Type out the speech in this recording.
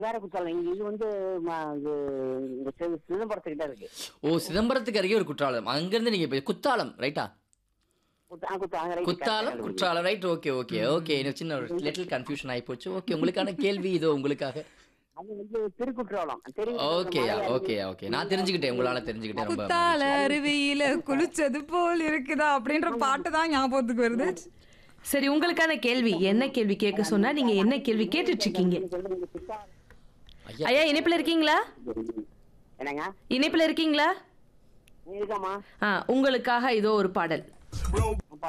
வேற குற்றாலம் இங்க இது வந்து ம- இது இங்க சி- சிதம்பரத்துக்கிட்ட இருக்கு ஓ சிதம்பரத்துக்கு அருகே ஒரு குற்றாலம் அங்கிருந்து நீங்க இப்ப குத்தாலம் ரைட்டா குத்த- ஆ, குத்த- ஆ, right, குத்தாலம் correct ஆ Kutralam right okay okay okay எனக்கு சின்ன ஒரு லிட்டில் கன்ஃபியூஷன் ஆகி போச்சு ஓகே உங்களுக்கான கேள்வி இதோ உங்களுக்காக அது வந்து திருக்குற்றாலம் திரு- ஓகேயா ஓகே ஓகே நான் தெரிஞ்சுக்கிட்டேன் உங்களால தெரிஞ்சுக்கிட்டேன் ரொம்ப குத்தால அருவியில குளிச்சது போல் இருக்குதா அப்படின்ற பாட்டு தான் ஞாபகத்துக்கு வருது சரி உங்களுக்கான கேள்வி என்ன கேள்வி கேட்க சொன்னா நீங்க என்ன கேள்வி கேட்டுட்டு இருக்கீங்க சொல்றீங்க குற்றாலம். ஐயா ஐயா இணைப்புல இருக்கீங்களா என்னங்க இணைப்புல இருக்கீங்களா இருக்காமா ஆ உங்களுக்காக இதோ ஒரு பாடல்